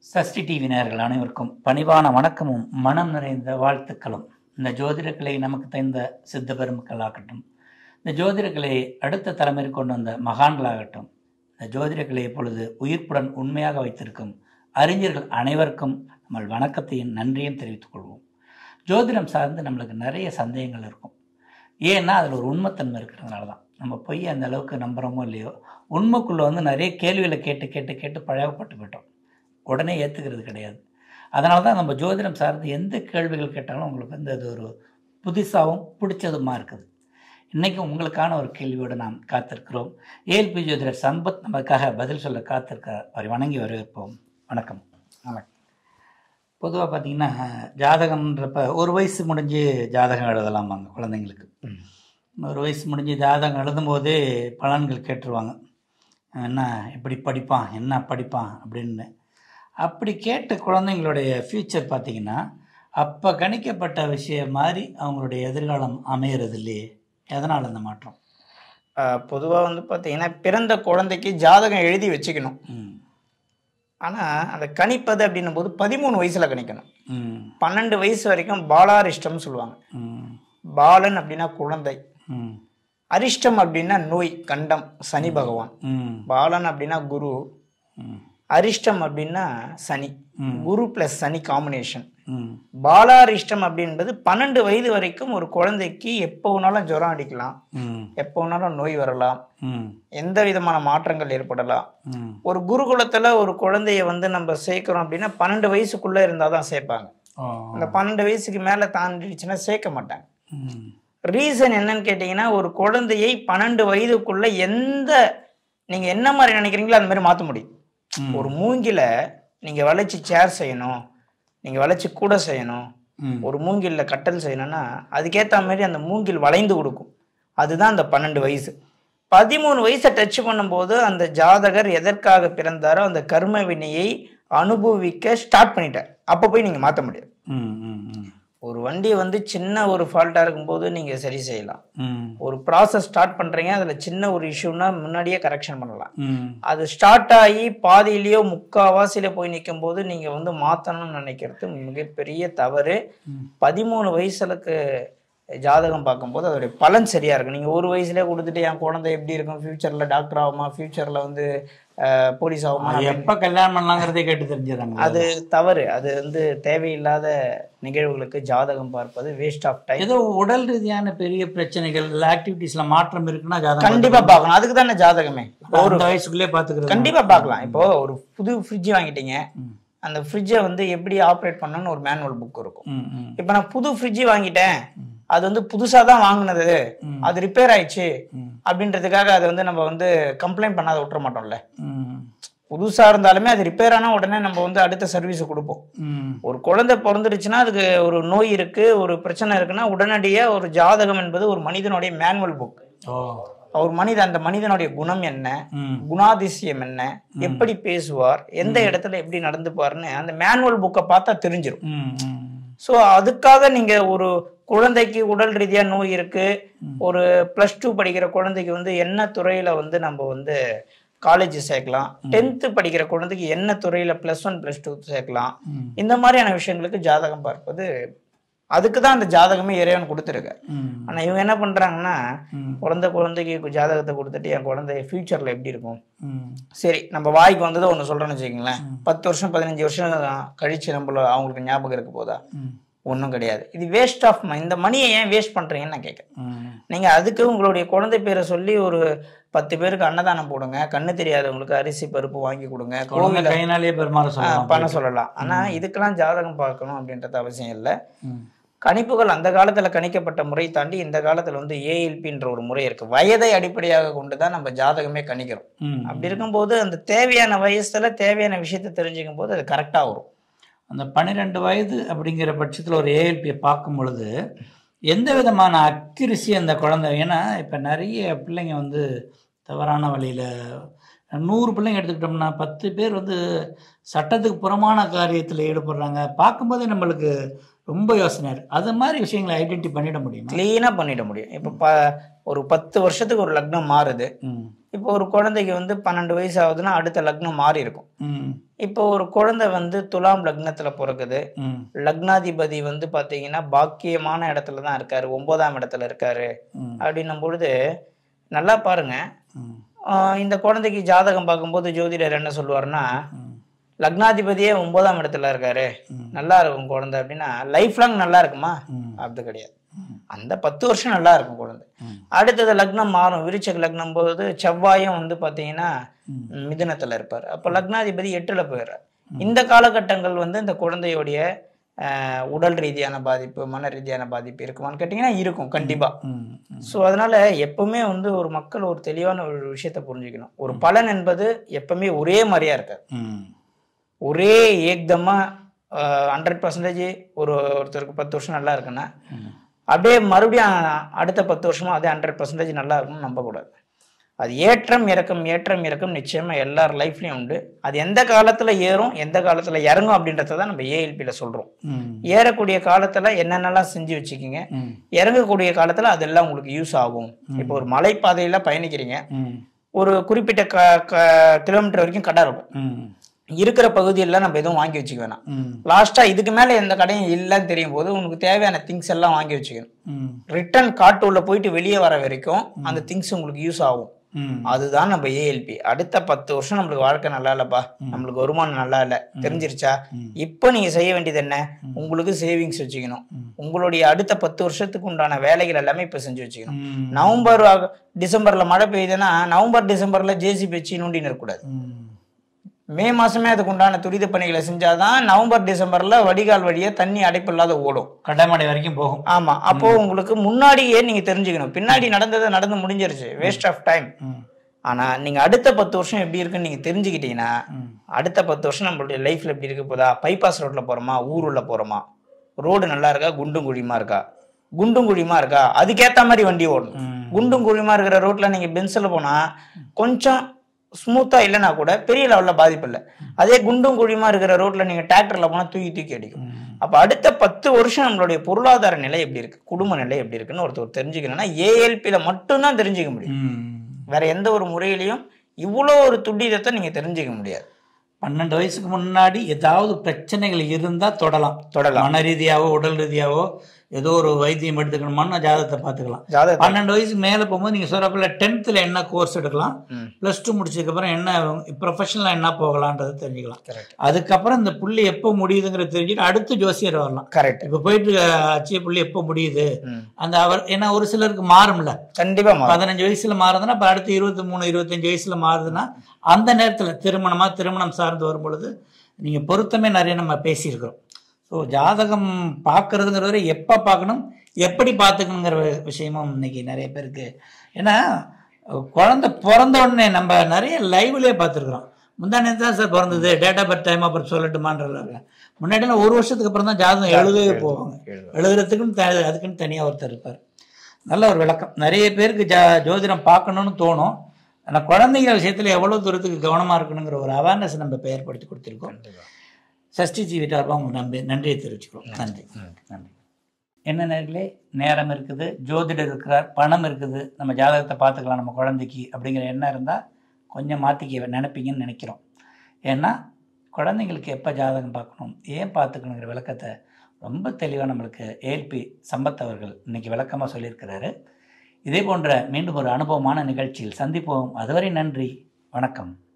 Sashti TV நேயர்கள் அனைவருக்கும் பணிவான வணக்கமும் மனம் நிறைந்த வாழ்த்துக்களும் இந்த ஜோதிடக்கலை நமக்கு தந்த சித்த பெருமக்களாகட்டும் இந்த ஜோதிடக்கலை அடுத்த தலைமுறை கொண்டு வந்த மகான்களாகட்டும் இந்த ஜோதிடக்கலை இப்பொழுது உயிர்ப்புடன் உண்மையாக வைத்திருக்கும் அறிஞர்கள் அனைவருக்கும் நம்ம வணக்கத்தையும் நன்றியும் தெரிவித்துக் கொள்வோம் ஜோதிடம் சார்ந்து நம்மளுக்கு நிறைய சந்தேகங்கள் இருக்கும் ஏன்னா அதில் ஒரு உண்மைத்தன்மை இருக்கிறதுனால தான் நம்ம போய் அந்த அளவுக்கு நம்புகிறோமோ இல்லையோ உண்மைக்குள்ளே வந்து நிறைய கேள்விகளை கேட்டு கேட்டு கேட்டு பழகப்பட்டு போயிட்டோம் உடனே ஏற்றுக்கிறது கிடையாது அதனால தான் நம்ம ஜோதிடம் சார்ந்து எந்த கேள்விகள் கேட்டாலும் உங்களுக்கு வந்து அது ஒரு புதுசாகவும் பிடிச்சதுமா இருக்குது இன்றைக்கி உங்களுக்கான ஒரு கேள்வியோடு நாம் காத்திருக்கிறோம் ஏஎல்பி ஜோதிடர் சம்பத் நமக்காக பதில் சொல்ல காத்திருக்க அவரை வணங்கி வரவேற்போம் வணக்கம் வணக்கம். பொதுவாக பார்த்தீங்கன்னா ஜாதகம்ன்றப்ப ஒரு வயசு முடிஞ்சு ஜாதகம் எழுதலாமாங்க குழந்தைங்களுக்கு ஒரு வயசு முடிஞ்சு ஜாதகம் எழுதும்போதே பலன்கள் கேட்டுருவாங்க என்ன எப்படி படிப்பான் என்ன படிப்பான் அப்படின்னு அப்படி கேட்ட குழந்தைங்களுடைய ஃப்யூச்சர் பார்த்தீங்கன்னா அப்போ கணிக்கப்பட்ட விஷயம் மாதிரி அவங்களுடைய எதிர்காலம் அமையறது இல்லையே எதனால் அந்த மாற்றம் பொதுவாக வந்து பார்த்தீங்கன்னா பிறந்த குழந்தைக்கு ஜாதகம் எழுதி வச்சுக்கணும் ம் ஆனால் அதை கணிப்பது அப்படின்னும் போது பதிமூணு வயசில் கணிக்கணும் ம் பன்னெண்டு வயசு வரைக்கும் பாலாரிஷ்டம் சொல்லுவாங்க ம் பாலன் அப்படின்னா குழந்தை ம் அரிஷ்டம் அப்படின்னா நோய் கண்டம் சனி பகவான் ம் பாலன் அப்படின்னா குரு ம் அரிஷ்டம் அப்படின்னா சனி ம். குரு ப்ளஸ் சனி காம்பினேஷன் ம் பாலாரிஷ்டம் அப்படின்றது பன்னெண்டு வயது வரைக்கும் ஒரு குழந்தைக்கு எப்போ வேணாலும் ஜுரம் அடிக்கலாம் ம் எப்போ வேணாலும் நோய் வரலாம் ம் எந்த விதமான மாற்றங்கள் ஏற்படலாம் ம் ஒரு குருகுலத்துல ஒரு குழந்தைய வந்து நம்ம சேர்க்கிறோம் அப்படின்னா பன்னெண்டு வயசுக்குள்ள இருந்தால் தான் சேர்ப்பாங்க ஓ அந்த பன்னெண்டு வயசுக்கு மேலே தாண்டிடுச்சுன்னா சேர்க்க மாட்டாங்க ம் ரீசன் என்னன்னு கேட்டிங்கன்னா ஒரு குழந்தையை பன்னெண்டு வயதுக்குள்ள எந்த நீங்க என்ன மாதிரி நினைக்கிறீங்களோ அந்த மாதிரி மாற்ற முடியும் ம். ஒரு மூங்கில நீங்க வளைச்சு சேர் செய்யணும் நீங்க வளைச்சு கூட செய்யணும் ம் ஒரு மூங்கில்ல கட்டல் செய்யணும்னா அதுக்கேற்ற மாதிரி அந்த மூங்கில் வளைந்து கொடுக்கும் அதுதான் அந்த பன்னெண்டு வயசு பதிமூணு வயசை டச் பண்ணும்போது அந்த ஜாதகர் எதற்காக பிறந்தாரோ அந்த கர்ம வினையை அனுபவிக்க ஸ்டார்ட் பண்ணிட்டார் அப்போ போய் நீங்கள் மாற்ற முடியாது ம் ம் ம் ஒரு வண்டி வந்து சின்ன ஒரு ஃபால்ட்டாக இருக்கும்போது நீங்கள் சரி செய்யலாம் ம் ஒரு ப்ராசஸ் ஸ்டார்ட் பண்ணுறீங்க அதில் சின்ன ஒரு இஷ்யூனா முன்னாடியே கரெக்ஷன் பண்ணலாம் ம் அது ஸ்டார்ட் ஆகி பாதியிலேயோ முக்காவாசியில போய் நிற்கும் போது நீங்கள் வந்து மாற்றணும்னு நினைக்கிறது மிகப்பெரிய தவறு ம். பதிமூணு வயசுலக்கு ஜாதகம் பார்க்கும்போது அதோடைய பலன் சரியா இருக்கும் நீங்கள் ஒரு வயசுலேயே கொடுத்துட்டு என் குழந்தை எப்படி இருக்கும் ஃபியூச்சரில் டாக்டர் ஆகுமா ஃபியூச்சரில் வந்து போலீஸ் ஆகுமா அது எப்போ கல்யாணம் பண்ணலாங்கிறதே கேட்டு தெரிஞ்சிடறாங்க அது தவறு அது வந்து தேவையில்லாத நிகழ்வுகளுக்கு ஜாதகம் பார்ப்பது வேஸ்ட் ஆஃப் டைம் ஏதோ உடல் ரீதியான பெரிய பிரச்சனைகள் இல்லை ஆக்டிவிட்டீஸ்ல மாற்றம் இருக்குன்னா ஜாதகம் கண்டிப்பா பார்க்கணும் அதுக்கு தானே ஜாதகமே பார்த்து- அந்த வயசுக்குள்ளே பார்த்துக்கிறது கண்டிப்பா பார்க்கலாம் இப்போ ஒரு புது ஃப்ரிட்ஜ் வாங்கிட்டீங்க ம். அந்த ஃப்ரிட்ஜை வந்து எப்படி ஆப்ரேட் பண்ணணும்னு ஒரு மேனுவல் புக் இருக்கும் ம் ம் இப்போ நான் புது ஃப்ரிட்ஜ் வாங்கிட்டேன் அது வந்து புதுசா தான் வாங்கினது ம். அது ரிப்பேர் ஆயிடுச்சு ம். அப்படின்றதுக்காக அதை வந்து நம்ம வந்து கம்ப்ளைண்ட் பண்ணாத விட்டுற மாட்டோம்ல ம் புதுசா இருந்தாலுமே அது ரிப்பேர் ஆனா உடனே நம்ம வந்து அடுத்த சர்வீஸ் கொடுப்போம் ம் ஒரு குழந்தை பிறந்துடுச்சுன்னா அதுக்கு ஒரு நோய் இருக்கு ஒரு பிரச்சனை இருக்குன்னா உடனடியா ஒரு ஜாதகம் என்பது ஒரு மனிதனுடைய மேனுவல் புக் ஓ ஒரு மனிதன் அந்த மனிதனுடைய குணம் என்ன ம் குணாதிசயம் என்ன எப்படி பேசுவார் எந்த இடத்துல எப்படி நடந்துப்பார்னு அந்த மேனுவல் புக்கை பார்த்தா தெரிஞ்சிடும் ம் ம் ஸோ அதுக்காக நீங்க ஒரு குழந்தைக்கு உடல் ரீதியா நோய் இருக்கு ஒரு ப்ளஸ் டூ படிக்கிற குழந்தைக்கு வந்து என்ன துறையில வந்து நம்ம வந்து காலேஜ் சேர்க்கலாம் டென்த்து படிக்கிற குழந்தைக்கு என்ன துறையில ப்ளஸ் ஒன் ப்ளஸ் டூ சேர்க்கலாம் ம். இந்த மாதிரியான விஷயங்களுக்கு ஜாதகம் பார்ப்பது அதுக்கு தான் அந்த ஜாதகமே இறைவன் கொடுத்துருக்க ம் ஆனா இவங்க என்ன பண்றாங்கன்னா ம் குழந்தை குழந்தைக்கு ஜாதகத்தை கொடுத்துட்டு என் குழந்தை ஃபியூச்சர்ல எப்படி இருக்கும் ம் சரி நம்ம வாய்க்கு வந்ததை ஒன்று சொல்கிறோன்னு வச்சுக்கோங்களேன் பத்து வருஷம் பதினஞ்சு வருஷம் கழிச்சு நம்மள அவங்களுக்கு ஞாபகம் இருக்க போதா ம் ஒன்றும் கிடையாது இது வேஸ்ட் ஆஃப் இந்த மணியை ஏன் வேஸ்ட் பண்ணுறீங்கன்னு நான் கேட்குறேன் ம் நீங்கள் அதுக்கு உங்களுடைய குழந்தை பேரை சொல்லி ஒரு பத்து பேருக்கு அன்னதானம் போடுங்க கண்ணு தெரியாதவங்களுக்கு அரிசி பருப்பு வாங்கி கொடுங்க குழந்தை கோவில கையினாலேயே பெருமாற சொல்லலாம் பண்ண சொல்லலாம் ஆனால் இதுக்கெல்லாம் ஜாதகம் பார்க்கணும் அப்படின்றது அவசியம் இல்லை ம் கணிப்புகள் அந்த காலத்தில் கணிக்கப்பட்ட முறை தாண்டி இந்த காலத்தில் வந்து ஏஎல்பின்ற ஒரு முறை இருக்குது வயதை அடிப்படையாக கொண்டு தான் நம்ம ஜாதகமே கணிக்கிறோம் ம் அப்படி இருக்கும்போது அந்த தேவையான வயசுல தேவையான விஷயத்தை தெரிஞ்சுக்கும் போது அது கரெக்டாக வரும் அந்த பன்னிரெண்டு வயது அப்படிங்கிற பட்சத்தில் ஒரு ஏஎல்பியை பார்க்கும் பொழுது எந்த விதமான அக்யூரிசி அந்த குழந்தை ஏன்னா இப்போ நிறைய பிள்ளைங்க வந்து தவறான வழியில் நூறு பிள்ளைங்க எடுத்துக்கிட்டோம்னா பத்து பேர் வந்து சட்டத்துக்கு புறமான காரியத்தில் ஈடுபடுறாங்க பார்க்கும்போதே நம்மளுக்கு ரொம்ப யோசனை இருக்கு அது மாதிரி விஷயங்களை ஐடென்டி பண்ணிட முடியுமா க்ளீனாக பண்ணிட முடியும் இப்போ ப ஒரு பத்து வருஷத்துக்கு ஒரு லக்னம் மாறுது ம் இப்போ ஒரு குழந்தைக்கு வந்து பன்னெண்டு வயசு ஆகுதுன்னா அடுத்த லக்னம் மாறி இருக்கும் ம் இப்போ ஒரு குழந்தை வந்து துலாம் லக்னத்துல பிறக்குது ம் லக்னாதிபதி வந்து பாத்தீங்கன்னா பாக்கியமான இடத்துல தான் இருக்காரு ஒன்பதாம் இடத்துல இருக்காரு ம் அப்படின்னும் பொழுது நல்லா பாருங்க ம் ஆஹ் இந்த குழந்தைக்கு ஜாதகம் பார்க்கும்போது ஜோதிடர் என்ன சொல்லுவாருன்னா ம் லக்னாதிபதியே ஒன்பதாம் இடத்துல இருக்காரு ம். நல்லா இருக்கும் குழந்தை அப்படின்னா லைஃப் லாங் நல்லா இருக்குமா ம். அப்படி கிடையாது ம். அந்த பத்து வருஷம் நல்லா இருக்கும் குழந்தை ம். அடுத்தது லக்னம் மாறும் விருச்சக லக்னம் போது செவ்வாயும் வந்து பாத்தீங்கன்னா ம். மிதுனத்துல இருப்பார் அப்ப லக்னாதிபதி எட்டுல போயிடுறார் இந்த காலகட்டங்கள் வந்து இந்த குழந்தையுடைய ஆஹ், உடல் ரீதியான பாதிப்பு மன ரீதியான பாதிப்பு இருக்குமான்னு கேட்டிங்கன்னா இருக்கும் கண்டிப்பா ம். ம். ஸோ அதனால எப்பவுமே வந்து ஒரு மக்கள் ஒரு தெளிவான ஒரு விஷயத்த புரிஞ்சுக்கணும் ஒரு பலன் என்பது எப்பவுமே ஒரே மாதிரியா இருக்காது ம். ஒரே ஏக்தமா ஹண்ட்ரட் பர்சன்டேஜ் ஒரு ஒருத்தருக்கு பத்து வருஷம் நல்லா இருக்குன்னா ம். அப்படியே மறுபடியும் அடுத்த பத்து வருஷமா அதே ஹண்ட்ரட் பர்சன்டேஜ் நல்லா இருக்கும்னு நம்பக்கூடாது அது ஏற்றம் இறக்கம் ஏற்றம் இறக்கம் நிச்சயமா எல்லார் லைஃப்லயும் உண்டு அது எந்த காலத்துல ஏறும் எந்த காலத்துல இறங்கும் அப்படின்றத தான் நம்ம ஏஎல்பியில் சொல்றோம் ம். ஏறக்கூடிய காலத்துல என்னென்னலாம் செஞ்சு வச்சுக்கிங்க ம். இறங்கக்கூடிய காலத்துல அதெல்லாம் உங்களுக்கு யூஸ் ஆகும் இப்போ ஒரு மலைப்பாதையில பயணிக்கிறீங்க ம். ஒரு குறிப்பிட்ட க க கிலோமீட்டர் வரைக்கும் கடை இருக்கும் ம். இருக்கிற பகுதியெல்லாம் நம்ம எதுவும் வாங்கி வச்சுக்க வேணாம் ம். லாஸ்டா இதுக்கு மேல எந்த கடையும் இல்லைன்னு தெரியும் போது உனக்கு தேவையான திங்ஸ் எல்லாம் வாங்கி வச்சுக்கணும் ம். ரிட்டர்ன் காட்டு உள்ள போயிட்டு வெளியே வர வரைக்கும் அந்த திங்ஸ் உங்களுக்கு யூஸ் ஆகும் ம். அதுதான் நம்ம ஏஎல்பி அடுத்த பத்து வருஷம் நம்மளுக்கு வாழ்க்கை நல்லா இல்லப்பா நம்மளுக்கு வருமானம் நல்லா இல்ல தெரிஞ்சிருச்சா இப்போ நீங்க செய்ய வேண்டியது என்ன உங்களுக்கு சேவிங்ஸ் வச்சுக்கணும் உங்களுடைய அடுத்த பத்து வருஷத்துக்கு உண்டான வேலைகள் எல்லாமே இப்ப செஞ்சு வச்சுக்கணும் ம். நவம்பர் ஆக- டிசம்பர்ல மழை பெய்யுதுன்னா நவம்பர் டிசம்பர்ல ஜேசிபி வச்சு நோண்டி இருக்கக்கூடாது ம். மே மாசமே அதுக்கு உண்டான துரித பணிகளை செஞ்சாதான் நவம்பர் டிசம்பர்ல வடிகால் வழியா தண்ணி அடைப்பு இல்லாத ஓடும் கடைமடை வரைக்கும் போகும் ஆமா அப்போ உங்களுக்கு முன்னாடியே நீங்க தெரிஞ்சுக்கணும் பின்னாடி நடந்ததை நடந்து முடிஞ்சிருச்சு வேஸ்ட் ஆஃப் டைம் ம். ஆனா நீங்க அடுத்த பத்து வருஷம் எப்படி இருக்குன்னு நீங்க தெரிஞ்சுக்கிட்டீங்கன்னா ம். அடுத்த பத்து வருஷம் நம்மளுடைய லைஃப்ல எப்படி இருக்க போதா பைபாஸ் ரோட்ல போறோமா ஊர் உள்ள போறோமா ரோடு நல்லா இருக்கா குண்டும் குழியுமா இருக்கா குண்டும் குழியுமா இருக்கா அதுக்கேத்த மாதிரி வண்டி ஓடணும் ம். குண்டும் குழியுமா இருக்கிற ரோட்ல நீங்க பென்சில் போனா கொஞ்சம் ஸ்மூத்தா இல்லைன்னா கூட பெரிய லெவல்ல பாதிப்பு இல்லை அதே குண்டும் குழியுமா இருக்கிற ரோட்ல நீங்க டிராக்டர்ல போனா தூக்கி தூக்கி அடிக்கும் ம். அப்ப அடுத்த பத்து வருஷம் நம்மளுடைய பொருளாதார நிலை எப்படி இருக்கு குடும்ப நிலை எப்படி இருக்குன்னு ஒருத்தர் தெரிஞ்சுக்கணும்னா ஏஎல்பியில மட்டும்தான் தெரிஞ்சுக்க முடியும் ம். வேற எந்த ஒரு முறையிலையும் இவ்வளோ ஒரு துல்லியத்தை நீங்க தெரிஞ்சுக்க முடியாது பன்னெண்டு வயசுக்கு முன்னாடி ஏதாவது பிரச்சனைகள் இருந்தா தொடலாம் தொடலாம் மன ரீதியாவோ உடல் ரீதியாவோ ஏதோ ஒரு வைத்தியம் எடுத்துக்கணுமான்னு ஜாதகத்தை பார்த்துக்கலாம் ஜாதகத்தை பன்னெண்டு வயசுக்கு மேலே போகும்போது நீங்கள் சொல்கிறப்பல டென்த்தில் என்ன கோர்ஸ் எடுக்கலாம் ம். ப்ளஸ் டூ முடிச்சதுக்கப்புறம் என்ன ப்ரொஃபஷனலாக என்ன போகலான்றதை தெரிஞ்சுக்கலாம் கரெக்ட் அதுக்கப்புறம் இந்த புள்ளி எப்போ முடியுதுங்கிறத தெரிஞ்சுட்டு அடுத்து ஜோசியர் வரலாம் கரெக்ட் இப்போ போயிட்டு அச்சிய புள்ளி எப்போ முடியுது ம். அந்த அவர் ஏன்னா ஒரு சிலருக்கு மாறும்ல கண்டிப்பா மாறும் பதினஞ்சு வயசுல மாறுதுன்னா இப்போ அடுத்து இருபத்தி மூணு இருபத்தஞ்சு வயசுல மாறுதுன்னா அந்த நேரத்தில் திருமணமா திருமணம் சார்ந்து வரும் பொழுது நீங்கள் பொருத்தமே நிறைய நம்ம பேசியிருக்கிறோம் ஸோ ஜாதகம் பார்க்கறதுங்கிறத எப்போ பார்க்கணும் எப்படி பார்த்துக்கணுங்கிற விஷயமும் இன்னைக்கு நிறைய பேருக்கு ஏன்னா குழந்தை பிறந்த உடனே நம்ம நிறைய லைவ்லேயே பார்த்துருக்குறோம் முந்தானே தான் சார் பிறந்தது டேட் ஆஃப் பர்த் டைம் அப்புறம் சொல்லட்டுமான்றாங்க முன்னாடிலாம் ஒரு வருஷத்துக்கு அப்புறம் தான் ஜாதகம் எழுதவே போவாங்க எழுதுறதுக்குன்னு த- அதுக்குன்னு தனியாக ஒருத்தர் இருப்பார் நல்ல ஒரு விளக்கம் நிறைய பேருக்கு ஜா ஜோதிடம் பார்க்கணும்னு தோணும் ஆனால் குழந்தைங்க விஷயத்தில் எவ்வளோ தூரத்துக்கு கவனமாக இருக்கணுங்கிற ஒரு அவேர்னஸ் நம்ம ஏற்படுத்தி கொடுத்துருக்கோம் சஷ்டி ஜீவி சார்பாக உங்களுக்கு நம்பி நன்றியை தெரிவிச்சுக்கிறோம் நன்றி நன்றி என்ன நேர்களே நேரம் இருக்குது ஜோதிடர் இருக்கிறார் பணம் இருக்குது நம்ம ஜாதகத்தை பார்த்துக்கலாம் நம்ம குழந்தைக்கு அப்படிங்கிற எண்ணம் இருந்தால் கொஞ்சம் மாற்றிக்க நினைப்பீங்கன்னு நினைக்கிறோம் ஏன்னா குழந்தைங்களுக்கு எப்போ ஜாதகம் பார்க்கணும் ஏன் பார்த்துக்கணுங்கிற விளக்கத்தை ரொம்ப தெளிவாக நம்மளுக்கு ஏல்பி சம்பத் அவர்கள் இன்னைக்கு விளக்கமாக சொல்லியிருக்கிறாரு இதே போன்ற மீண்டும் ஒரு அனுபவமான நிகழ்ச்சியில் சந்திப்போம் அதுவரை நன்றி வணக்கம்